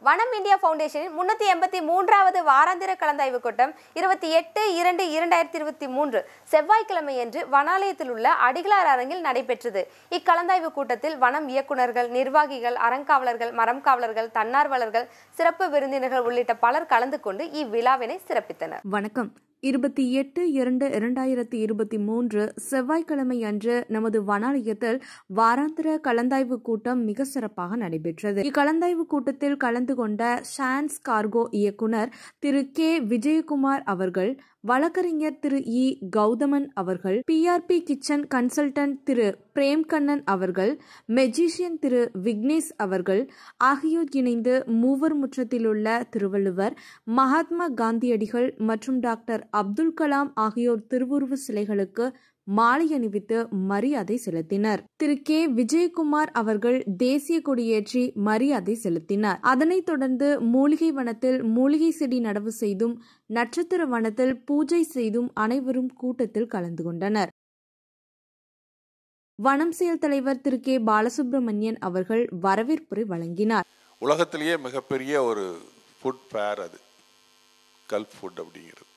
வனம் இந்தியா ஃபவுண்டேஷனின் முன்னூற்றி எண்பத்தி மூன்றாவது வாராந்திர கலந்தாய்வு கூட்டம் இருபத்தி எட்டு இரண்டு இரண்டாயிரத்தி இருபத்தி மூன்று செவ்வாய்க்கிழமையன்று வனாலயத்தில் உள்ள அடிகளார் அரங்கில் நடைபெற்றது இக்கலந்தாய்வு கூட்டத்தில் வனம் இயக்குநர்கள் நிர்வாகிகள் அறங்காவலர்கள் மரம் காவலர்கள் தன்னார்வலர்கள் சிறப்பு விருந்தினர்கள் உள்ளிட்ட பலர் கலந்து கொண்டு இவ்விழாவினை சிறப்பித்தனர் வணக்கம் இருபத்தி எட்டு இரண்டு இரண்டாயிரத்தி இருபத்தி மூன்று செவ்வாய்க்கிழமை அன்று நமது வனாலயத்தில் வாராந்திர கலந்தாய்வு கூட்டம் மிக சிறப்பாக நடைபெற்றது இக்கலந்தாய்வு கூட்டத்தில் கலந்து கொண்ட சான்ஸ் கார்கோ இயக்குனர் திரு கே விஜயகுமார் அவர்கள் வழக்கறிஞர் திரு இ கௌதமன் அவர்கள் பிஆர்பி கிச்சன் கன்சல்டன்ட் திரு பிரேம்கண்ணன் அவர்கள் மெஜிஷியன் திரு விக்னேஷ் அவர்கள் ஆகியோர் இணைந்து மூவர் முற்றத்திலுள்ள திருவள்ளுவர் மகாத்மா காந்தியடிகள் மற்றும் டாக்டர் அப்துல் கலாம் ஆகியோர் திருவுருவ சிலைகளுக்கு மாலை அணிவித்து மரியாதை செலுத்தினர் திரு கே விஜயகுமார் அவர்கள் தேசிய கொடியேற்றி மரியாதை செலுத்தினார் அதனைத் தொடர்ந்து மூலிகை வனத்தில் மூலிகை செடி நடவு செய்தும் நட்சத்திர வனத்தில் பூஜை செய்தும் அனைவரும் கூட்டத்தில் கலந்து கொண்டனர் வனம் செயல் தலைவர் திரு கே பாலசுப்ரமணியன் அவர்கள் வரவேற்புரை வழங்கினார் உலகத்திலேயே மிகப்பெரிய ஒரு ஃபுட் ஃபேர் அது கல்ஃப் ஃபுட் அப்படிங்கிறது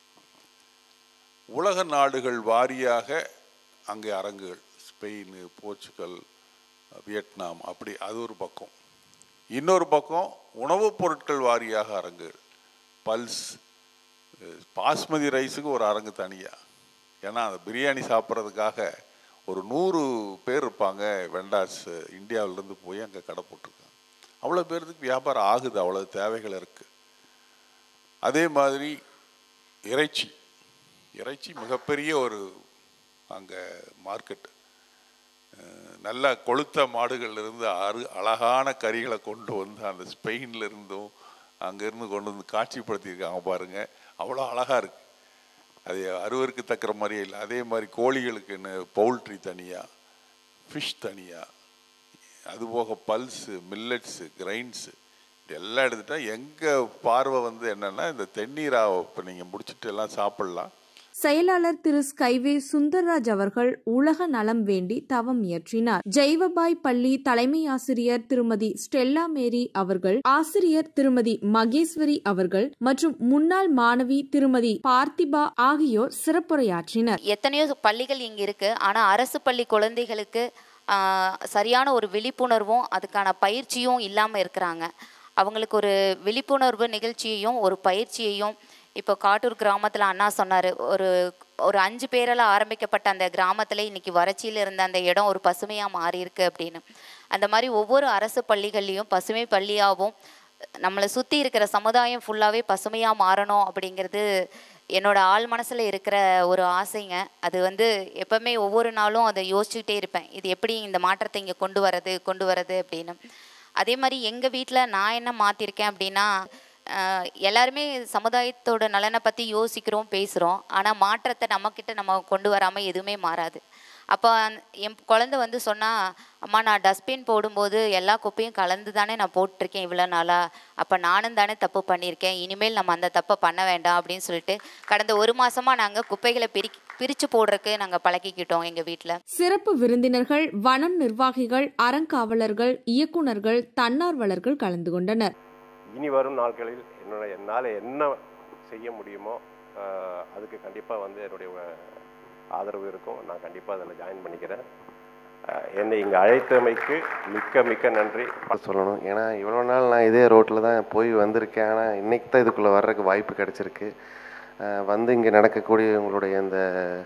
உலக நாடுகள் வாரியாக அங்கே அரங்குகள் ஸ்பெயின் போர்ச்சுகல் வியட்நாம் அப்படி அது ஒரு பக்கம் இன்னொரு பக்கம் உணவுப் பொருட்கள் வாரியாக அரங்குகள் பல்ஸ் பாஸ்மதி ரைஸுக்கு ஒரு அரங்கு தனியாக ஏன்னா அந்த பிரியாணி சாப்பிட்றதுக்காக ஒரு நூறு பேர் இருப்பாங்க வெண்டார்ஸ் இந்தியாவிலேருந்து போய் அங்கே கடை போட்டிருக்காங்க அவ்வளோ பேருக்கு வியாபாரம் ஆகுது அவ்வளோ தேவைகள் இருக்குது அதே மாதிரி இறைச்சி இறைச்சி மிகப்பெரிய ஒரு அங்கே மார்க்கெட் நல்ல கொளுத்த மாடுகள்ல இருந்து அரு அழகான கறிகளை கொண்டு வந்து அந்த ஸ்பெயின்ல இருந்தும் அங்கேருந்து கொண்டு வந்து காட்சிப்படுத்தியிருக்காங்க பாருங்க அவ்வளோ அழகாக இருக்கு அது அறுவருக்கு தக்கிற மாதிரியே இல்லை அதே மாதிரி கோழிகளுக்குன்னு பவுல்ட்ரி தனியாக ஃபிஷ் தனியாக அதுபோக பல்ஸு மில்லட்ஸு கிரைன்ஸு இதெல்லாம் எடுத்துட்டா எங்கள் பார்வை வந்து என்னென்னா இந்த தென்னீரா இப்போ நீங்கள் முடிச்சுட்டு எல்லாம் சாப்பிட்லாம் செயலாளர் திரு ஸ்கைவே சுந்தர்ராஜ் அவர்கள் உலக நலம் வேண்டி தவம் இயற்றினார் ஜெய்வபாய் பள்ளி தலைமை ஆசிரியர் திருமதி ஸ்டெல்லா மேரி அவர்கள் ஆசிரியர் திருமதி மகேஸ்வரி அவர்கள் மற்றும் முன்னாள் மாணவி திருமதி பார்த்திபா ஆகியோர் சிறப்புரையாற்றினர் எத்தனையோ பள்ளிகள் இங்கே இருக்குது ஆனால் அரசு பள்ளி குழந்தைகளுக்கு ஆஹ், சரியான ஒரு விழிப்புணர்வும் அதுக்கான பயிற்சியும் இல்லாமல் இருக்கிறாங்க அவங்களுக்கு ஒரு விழிப்புணர்வு நிகழ்ச்சியையும் ஒரு பயிற்சியையும் இப்போ காட்டூர் கிராமத்தில் அண்ணா சொன்னார் ஒரு ஒரு அஞ்சு பேரால் ஆரம்பிக்கப்பட்ட அந்த கிராமத்தில் இன்னைக்கு வறட்சியில் இருந்த அந்த இடம் ஒரு பசுமையாக மாறி இருக்கு அப்படின்னு அந்த மாதிரி ஒவ்வொரு அரசு பள்ளிகள்லையும் பசுமை பள்ளியாகவும் நம்மளை சுற்றி இருக்கிற சமுதாயம் ஃபுல்லாகவே பசுமையாக மாறணும் அப்படிங்கிறது என்னோட ஆள் மனசில் இருக்கிற ஒரு ஆசைங்க அது வந்து எப்பவுமே ஒவ்வொரு நாளும் அதை யோசிச்சுக்கிட்டே இருப்பேன் இது எப்படி இந்த மாற்றத்தை இங்கே கொண்டு வரது கொண்டு வரது அப்படின்னு அதே மாதிரி எங்கள் வீட்டில் நான் என்ன மாற்றிருக்கேன் அப்படின்னா ஆஹ், எல்லாருமே சமுதாயத்தோட நலனை பற்றி யோசிக்கிறோம் பேசுகிறோம் ஆனால் மாற்றத்தை நம்மக்கிட்ட நம்ம கொண்டு வராமல் எதுவுமே மாறாது அப்போ என் குழந்தை வந்து சொன்னா அம்மா நான் டஸ்ட்பின் போடும்போது எல்லா குப்பையும் கலந்து தானே நான் போட்டிருக்கேன் இவ்வளோ நாளாக அப்போ நானும் தானே தப்பு பண்ணியிருக்கேன் இனிமேல் நம்ம அந்த தப்பை பண்ண வேண்டாம் அப்படின்னு சொல்லிட்டு கடந்த ஒரு மாசமாக நாங்கள் குப்பைகளை பிரி பிரித்து போடுறதுக்கு நாங்கள் பழகிக்கிட்டோம் எங்கள் வீட்டில் சிறப்பு விருந்தினர்கள் வனம் நிர்வாகிகள் அறங்காவலர்கள் இயக்குனர்கள் தன்னார்வலர்கள் கலந்து கொண்டனர் இனி வரும் நாட்களில் என்னோட என்னால் என்ன செய்ய முடியுமோ ஆஹ், அதுக்கு கண்டிப்பாக வந்து என்னுடைய அஹ், ஆதரவு இருக்கும் நான் கண்டிப்பாக அதில் ஜாயின் பண்ணிக்கிறேன் ஆஹ், என்னை இங்கே அழைத்தமைக்கு மிக்க மிக்க நன்றி சொல்லணும் ஏன்னா இவ்வளோ நாள் நான் இதே ரோட்டில் தான் போய் வந்திருக்கேன் ஆனால் இன்னைக்கு தான் இதுக்குள்ளே வர்றதுக்கு வாய்ப்பு கிடச்சிருக்கு அஹ் வந்து இங்கே நடக்கக்கூடிய உங்களுடைய இந்த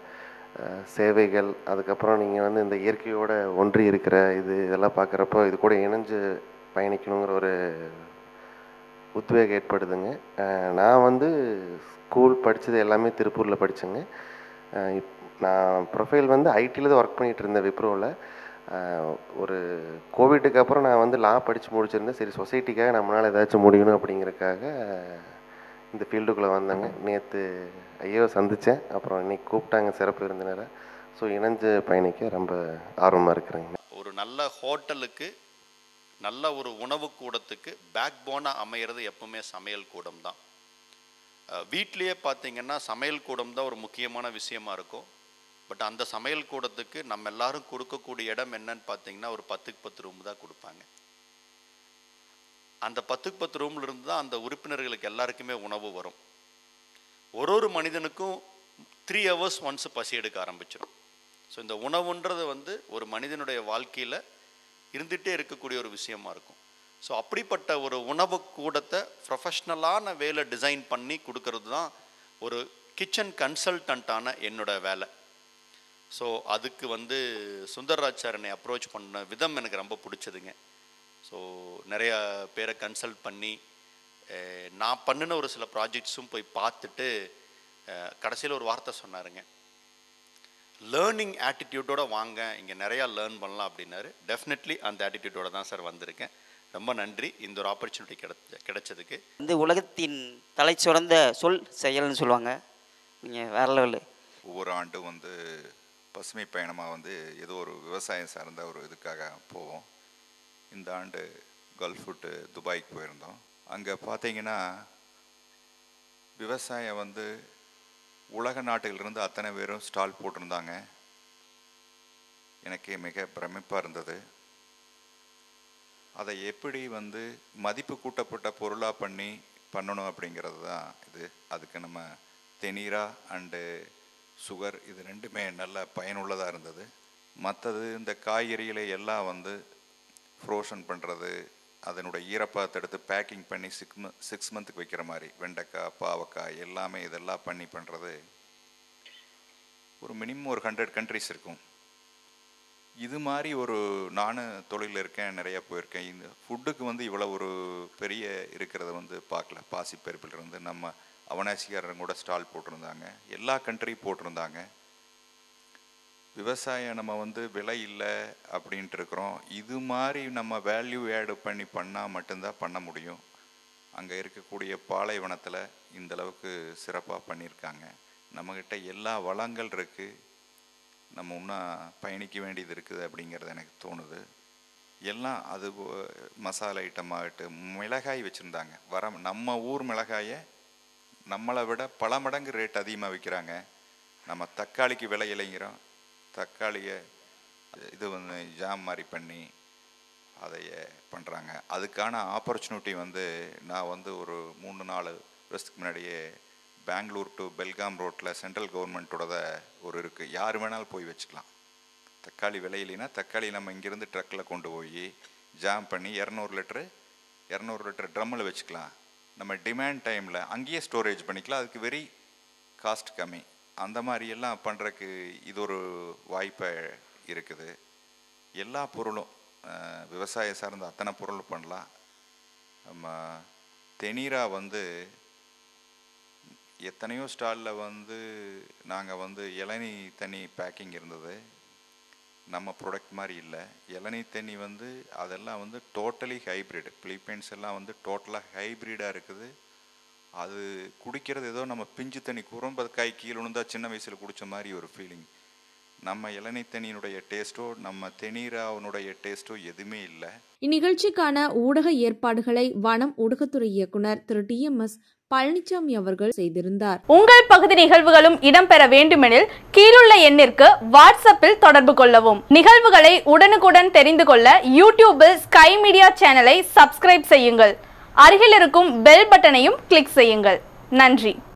அஹ், சேவைகள் அதுக்கப்புறம் நீங்கள் வந்து இந்த இயற்கையோட ஒன்றி இருக்கிற இது இதெல்லாம் பார்க்குறப்போ இது கூட இணைஞ்சு பயணிக்கணுங்கிற ஒரு உத்வேகம் ஏற்படுதுங்க அஹ், நான் வந்து ஸ்கூல் படித்தது எல்லாமே திருப்பூரில் படித்தேங்க அஹ் இப் நான் ப்ரொஃபைல் வந்து ஐடியில் தான் ஒர்க் பண்ணிகிட்டு இருந்தேன் விப்ரோவில் ஒரு கோவிட்டுக்கு அப்புறம் நான் வந்து லா படித்து முடிச்சிருந்தேன் சரி சொசைட்டிக்காக நம்மளால் ஏதாச்சும் முடியணும் அப்படிங்கிறதுக்காக இந்த ஃபீல்டுக்குள்ளே வந்தேங்க நேற்று ஐயோ சந்தித்தேன் அப்புறம் இன்னைக்கு கூப்பிட்டாங்க சிறப்பு விருந்தினரை ஸோ இணைஞ்சு பயணிக்க ரொம்ப ஆர்வமாக இருக்கிறேங்க ஒரு நல்ல ஹோட்டலுக்கு நல்ல ஒரு உணவு கூடத்துக்கு பேக் போனாக அமையிறது எப்பவுமே சமையல் கூடம் தான் அஹ் வீட்லயே பார்த்தீங்கன்னா சமையல் கூடம் தான் ஒரு முக்கியமான விஷயமா இருக்கும் பட் அந்த சமையல் கூடத்துக்கு நம்ம எல்லாரும் கொடுக்கக்கூடிய இடம் என்னன்னு பார்த்தீங்கன்னா ஒரு பத்துக்கு பத்து ரூம் தான் கொடுப்பாங்க அந்த பத்துக்கு பத்து ரூம்ல இருந்து தான் அந்த உறுப்பினர்களுக்கு எல்லாருக்குமே உணவு வரும் ஒரு ஒரு மனிதனுக்கும் த்ரீ ஹவர்ஸ் ஒன்ஸ் பசி எடுக்க ஆரம்பிச்சிடும் ஸோ இந்த உணவுன்றது வந்து ஒரு மனிதனுடைய வாழ்க்கையில் இருந்துகிட்டே இருக்கக்கூடிய ஒரு விஷயமா இருக்கும் ஸோ அப்படிப்பட்ட ஒரு உணவு கூடத்தை ப்ரொஃபஷ்னலான வேலை டிசைன் பண்ணி கொடுக்கறது தான் ஒரு கிச்சன் கன்சல்டண்ட்டான என்னோட வேலை ஸோ அதுக்கு வந்து சுந்தர்ராஜ் சார் என்னை அப்ரோச் பண்ண விதம் எனக்கு ரொம்ப பிடிச்சதுங்க ஸோ நிறைய பேரை கன்சல்ட் பண்ணி அஹ், நான் பண்ணின ஒரு சில ப்ராஜெக்ட்ஸும் போய் பார்த்துட்டு கடைசியில் ஒரு வார்த்தை சொன்னாருங்க லேர்னிங் ஆட்டிடியூட்டோட வாங்க இங்கே நிறையா லேர்ன் பண்ணலாம் அப்படின்னாரு டெஃபினெட்லி அந்த ஆட்டிடியூட்டோட தான் சார் வந்திருக்கேன் ரொம்ப நன்றி இந்த ஒரு ஆப்பர்ச்சுனிட்டி கிடைச்ச கிடைச்சதுக்கு வந்து உலகத்தின் தலை சிறந்த சொல் செயல்னு சொல்லுவாங்க நீங்கள் வேற லெவலு ஒவ்வொரு ஆண்டும் வந்து பசுமை பயணமாக வந்து ஏதோ ஒரு விவசாயம் சார்ந்த ஒரு இதுக்காக போவோம் இந்த ஆண்டு கல்ஃப் விட்டு துபாய்க்கு போயிருந்தோம் அங்கே பார்த்தீங்கன்னா விவசாயம் வந்து உலக நாட்டிலிருந்து அத்தனை பேரும் ஸ்டால் போட்டிருந்தாங்க எனக்கு மிக பிரமிப்பாக இருந்தது அதை எப்படி வந்து மதிப்பு கூட்டப்பட்ட பொருளாக பண்ணி பண்ணணும் அப்படிங்கிறது தான் இது அதுக்கு நம்ம தெனீரா அண்டு சுகர் இது ரெண்டுமே நல்ல பயனுள்ளதாக இருந்தது மற்றது இந்த காய்கறிகளை எல்லாம் வந்து ஃப்ரோஷன் பண்ணுறது அதனுடைய ஈரப்பதத்தை எடுத்து பேக்கிங் பண்ணி சிக்ஸ் மந்த் சிக்ஸ் மந்த்துக்கு வைக்கிற மாதிரி வெண்டைக்காய் பாவக்காய் எல்லாமே இதெல்லாம் பண்ணி பண்ணுறது ஒரு மினிமம் ஒரு ஹண்ட்ரட் கண்ட்ரிஸ் இருக்கும் இது மாதிரி ஒரு நானும் தொழிலில் இருக்கேன் நிறைய போயிருக்கேன் இந்த ஃபுட்டுக்கு வந்து இவ்வளோ ஒரு பெரிய இருக்கிறத வந்து பார்க்கல பாசிப்பருப்பில் இருந்து நம்ம அவனாசிக்காரங்க கூட ஸ்டால் போட்டிருந்தாங்க எல்லா கண்ட்ரியும் போட்டிருந்தாங்க விவசாயம் நம்ம வந்து விலை இல்லை அப்படின்ட்டு இருக்கிறோம் இது மாதிரி நம்ம வேல்யூ ஆட் பண்ணி பண்ணால் மட்டும்தான் பண்ண முடியும் அங்கே இருக்கக்கூடிய பாலைவனத்தில் இந்த அளவுக்கு சிறப்பாக பண்ணியிருக்காங்க நம்மக்கிட்ட எல்லா வளங்கள் இருக்குது நம்ம இன்னும் பயணிக்க வேண்டியது இருக்குது அப்படிங்கிறது எனக்கு தோணுது எல்லாம் அது போ- மசாலா ஐட்டம் ஆகட்டும் மிளகாய் வச்சுருந்தாங்க வர நம்ம ஊர் மிளகாயை நம்மளை விட பல மடங்கு ரேட் அதிகமாக விற்கிறாங்க நம்ம தக்காளிக்கு விலை இல்லைங்கிறோம் தக்காளியை இது வந்து ஜாம் மாதிரி பண்ணி அதைய பண்ணுறாங்க அதுக்கான ஆப்பர்ச்சுனிட்டி வந்து நான் வந்து ஒரு மூணு நாலு வருஷத்துக்கு முன்னாடியே பெங்களூர் டு பெல்காம் ரோட்டில் சென்ட்ரல் கவர்மெண்ட்டோட ஒரு இருக்குது யார் வேணாலும் போய் வச்சுக்கலாம் தக்காளி விலை இல்லைன்னா தக்காளி நம்ம இங்கேருந்து ட்ரக்கில் கொண்டு போய் ஜாம் பண்ணி இரநூறு லிட்ரு இரநூறு லிட்டர் ட்ரம்மில் வச்சுக்கலாம் நம்ம டிமாண்ட் டைமில் அங்கேயே ஸ்டோரேஜ் பண்ணிக்கலாம் அதுக்கு வெரி காஸ்ட் கம்மி அந்த மாதிரி எல்லாம் பண்ணுறதுக்கு இது ஒரு வாய்ப்பு இருக்குது எல்லா பொருளும் அஹ், விவசாயம் சார்ந்த அத்தனை பொருளும் பண்ணலாம் நம்ம தெனீரா வந்து எத்தனையோ ஸ்டாலில் வந்து நாங்கள் வந்து இளநீ தண்ணி பேக்கிங் இருந்தது நம்ம ப்ராடக்ட் மாதிரி இல்லை இளநீ தண்ணி வந்து அதெல்லாம் வந்து டோட்டலி ஹைப்ரிட் பிலிப்பைன்ஸ் எல்லாம் வந்து டோட்டலாக ஹைப்ரிடாக இருக்குது அது குடிக்கிறது ஏதோ நம்ம பிஞ்சு தண்ணி குறும்பதுக்காய் கீழே விழுந்தா சின்ன வயசில் குடிச்ச மாதிரி ஒரு ஃபீலிங் நம்ம இளநீ தண்ணியினுடைய டேஸ்ட்டோ நம்ம தெனீராவுனுடைய டேஸ்ட்டோ எதுவுமே இல்லை இந்நிகழ்ச்சிக்கான ஊடக ஏற்பாடுகளை வனம் ஊடகத்துறை இயக்குனர் திரு டி எம் எஸ் பழனிசாமி அவர்கள் செய்திருந்தார் உங்கள் பகுதி நிகழ்வுகளும் இடம்பெற வேண்டுமெனில் கீழுள்ள எண்ணிற்கு வாட்ஸ்அப்பில் தொடர்பு கொள்ளவும் நிகழ்வுகளை உடனுக்குடன் தெரிந்து கொள்ள யூடியூபில் ஸ்கை மீடியா சேனலை சப்ஸ்கிரைப் செய்யுங்கள் அருகில் இருக்கும் பெல் பட்டனையும் கிளிக் செய்யுங்கள் நன்றி